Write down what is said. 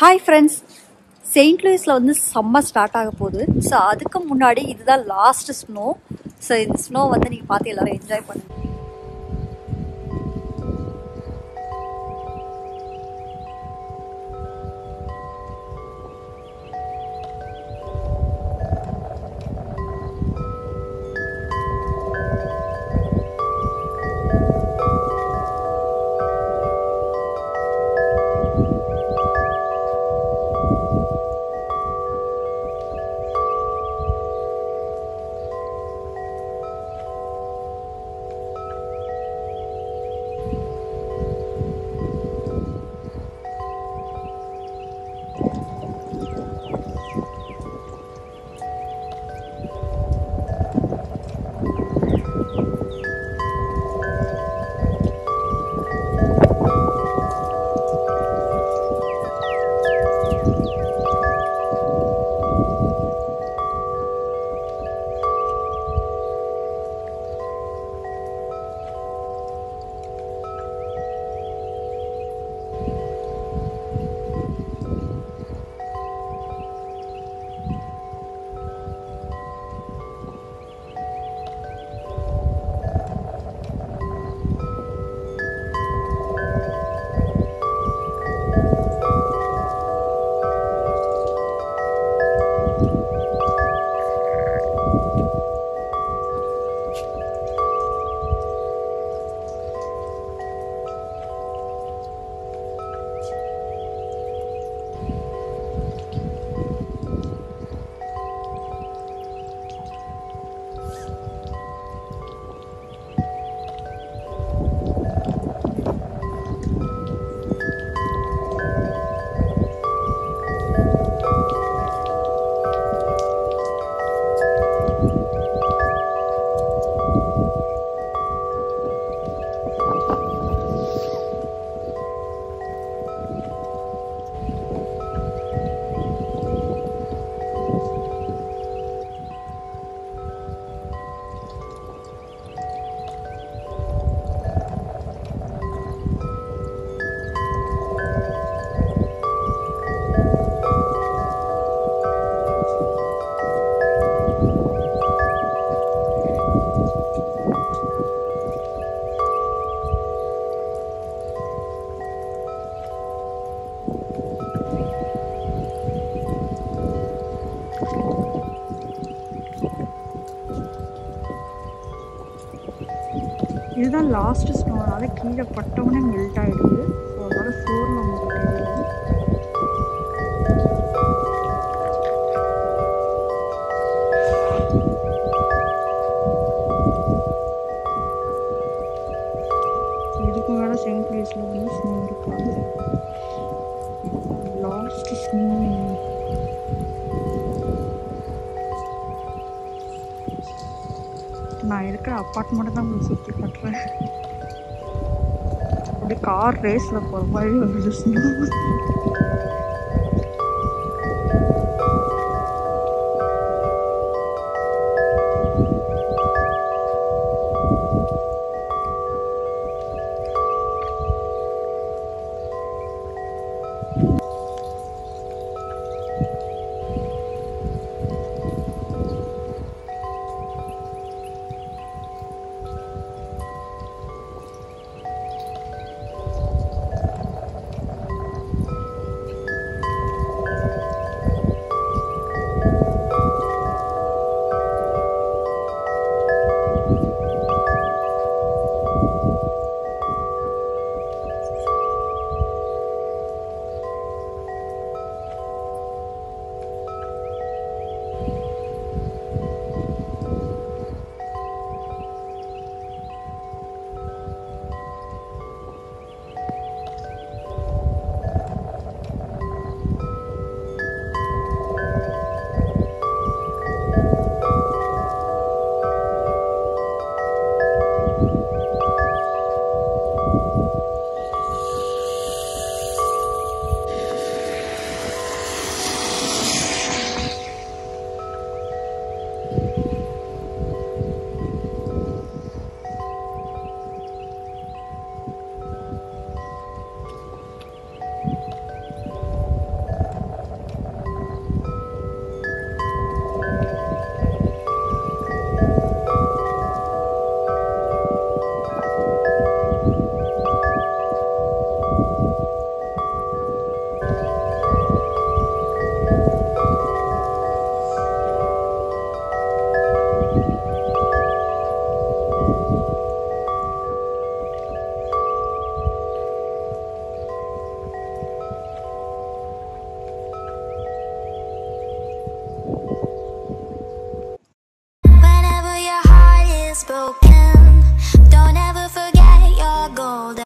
hi friends Saint லூயிஸில் வந்து summer start ஆக போகுது ஸோ அதுக்கு முன்னாடி இதுதான் லாஸ்ட் ஸ்னோ ஸோ இந்த ஸ்னோ வந்து நீங்கள் பார்த்து எல்லாரும் என்ஜாய் பண்ணுங்க இதுதான் லாஸ்ட் ஸ்னோ அதனால கீழே பட்டவுடனே மெல்ட் ஆயிடுது ஸோ அதனால ஃப்ளோரில் உங்களுக்கு தெரியும் இதுக்கு மேலே செயின்ட் பிளேஸில் வந்து ஸ்னோ இருக்காது லாஸ்ட் ஸ்னோ நான் இருக்கிற அப்பார்ட்மெண்ட்டை தான் உங்களுக்கு சுற்றி காட்டுறேன் அப்படியே கார் ரேஸில் போகிற மாதிரி ஒரு ஸ்னோ